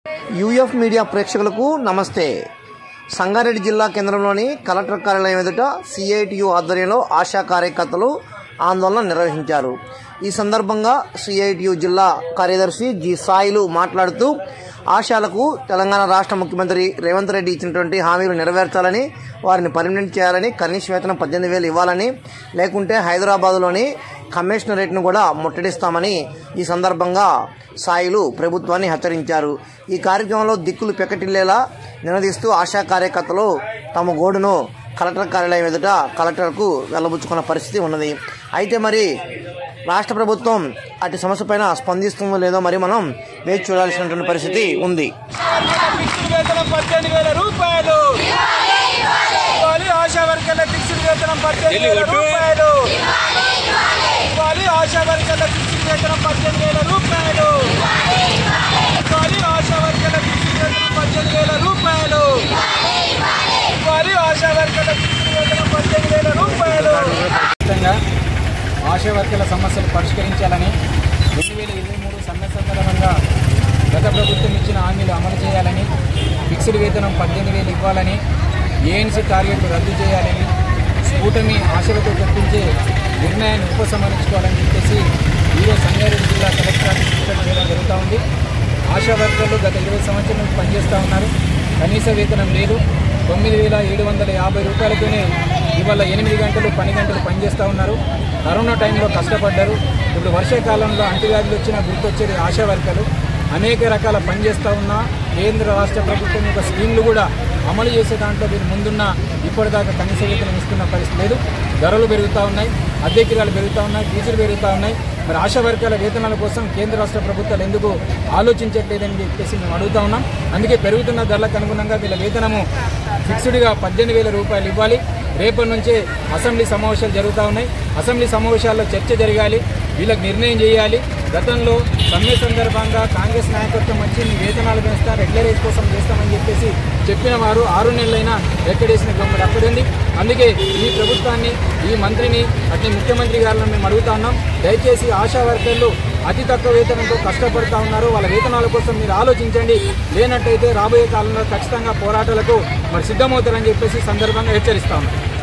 UF media ప్రేక్షకులకు నమస్తే సంగారెడ్డి జిల్లా కేంద్రంలోని కలెక్టర్ కార్యాలయం ఎదుట సిఐటియు ఆధ్వర్యంలో ఆశా కార్యకర్తలు ఆందోళన నిర్వహించారు ఈ సందర్భంగా సిఐటియు జిల్లా కార్యదర్శి జి సాయిలు మాట్లాడుతూ ఆశాలకు తెలంగాణ రాష్ట్ర ముఖ్యమంత్రి రేవంత్ రెడ్డి ఇచ్చినటువంటి హామీలు నెరవేర్చాలని వారిని పర్మనెంట్ చేయాలని కనీస వేతనం పద్దెనిమిది వేలు ఇవ్వాలని లేకుంటే హైదరాబాదులోని కమిషనరేట్ను కూడా ముట్టడిస్తామని ఈ సందర్భంగా సాయిలు ప్రభుత్వాన్ని హెచ్చరించారు ఈ కార్యక్రమంలో దిక్కులు పెకటిల్లేలా నినదీస్తూ ఆశా కార్యకర్తలు తమ గోడును కలెక్టర్ కార్యాలయం ఎదుట కలెక్టర్కు వెల్లబుచ్చుకున్న పరిస్థితి ఉన్నది అయితే మరి రాష్ట్ర ప్రభుత్వం అటు సమస్యపైన స్పందిస్తుందో లేదో మరి మనం వేచి చూడాల్సినటువంటి పరిస్థితి ఉంది ఫిక్స్డ్ వేతనం పద్దెనిమిది వేల రూపాయలు ఇవ్వాలి ఆశా వర్కర్ల ఫిక్స్డ్ వేతనం పద్దెనిమిది వేల రూపాయలు ఇవ్వాలి ఆశా వర్కర్ల ఫిక్స్డ్ వేతనం పద్దెనిమిది వేల రూపాయలు ఇవ్వాలి ఆశా వర్కర్ల ఫిక్స్డ్ వేతనం పద్దెనిమిది వేల రూపాయలు ఇవ్వాలి ఆశా వర్కర్ల ఫిక్స్డ్ వేతనం పద్దెనిమిది వేల రూపాయలు ఖచ్చితంగా ఆశా వర్గాల సమస్యలు పరిష్కరించాలని రెండు వేల ఇరవై మూడు సమ్మె సందర్భంగా గత ప్రభుత్వం ఇచ్చిన హామీలు అమలు చేయాలని ఫిక్స్డ్ వేతనం పద్దెనిమిది వేలు ఇవ్వాలని ఏఎన్సీ టార్గెట్లు రద్దు చేయాలని కూటమి ఆశలతో తెప్పించే నిర్ణయాన్ని ఉపసంహరించుకోవాలని చెప్పేసి ఈరోజు సంగారెడ్డి జిల్లా కలెక్టర్ ఆఫీస్ సూచన చేయడం జరుగుతూ ఉంది ఆశా వర్కర్లు గత ఇరవై సంవత్సరాల నుంచి పనిచేస్తూ ఉన్నారు కనీస వేతనం లేదు తొమ్మిది వేల ఏడు వందల యాభై రూపాయలతోనే ఇవాళ ఎనిమిది గంటలు పని గంటలు పనిచేస్తూ ఉన్నారు కరోనా టైంలో కష్టపడ్డారు ఇప్పుడు వర్షాకాలంలో అంటువ్యాధులు వచ్చినా గుర్తొచ్చేది ఆశా వర్కర్లు అనేక రకాల పని చేస్తూ ఉన్నా కేంద్ర రాష్ట్ర ప్రభుత్వం యొక్క స్కీమ్లు కూడా అమలు చేసే దాంట్లో వీరు ముందున్న ఇప్పటిదాకా కనీస వేతనం ఇస్తున్న పరిస్థితి లేదు ధరలు పెరుగుతూ ఉన్నాయి అద్దెకిరాలు పెరుగుతూ ఉన్నాయి ఫీజులు పెరుగుతూ ఉన్నాయి మరి ఆశా వర్గాల వేతనాల కోసం కేంద్ర రాష్ట్ర ప్రభుత్వాలు ఎందుకు ఆలోచించట్లేదని చెప్పేసి మేము అడుగుతా ఉన్నాం అందుకే పెరుగుతున్న ధరలకు అనుగుణంగా వీళ్ళ వేతనము ఫిక్స్డ్గా పద్దెనిమిది వేల రూపాయలు ఇవ్వాలి రేపటి నుంచే అసెంబ్లీ సమావేశాలు జరుగుతూ ఉన్నాయి అసెంబ్లీ సమావేశాల్లో చర్చ జరగాలి వీళ్ళకి నిర్ణయం చేయాలి గతంలో సమ్మె సందర్భంగా కాంగ్రెస్ నాయకత్వం వచ్చి మీ వేతనాలు పెంచుతా రెగ్యులరైజ్ కోసం చేస్తామని చెప్పేసి చెప్పిన వారు ఆరు నెలలైనా ఎక్కడేసిన గమ్మడి అక్కడుంది అందుకే ఈ ప్రభుత్వాన్ని ఈ మంత్రిని అట్లే ముఖ్యమంత్రి గారిని మేము అడుగుతా ఉన్నాం దయచేసి ఆశా వర్కర్లు అతి తక్కువ వేతనంతో కష్టపడుతూ ఉన్నారు వాళ్ళ వేతనాల కోసం మీరు ఆలోచించండి లేనట్టయితే రాబోయే కాలంలో ఖచ్చితంగా పోరాటాలకు మరి సిద్ధమవుతారని చెప్పేసి సందర్భంగా హెచ్చరిస్తా ఉన్నాం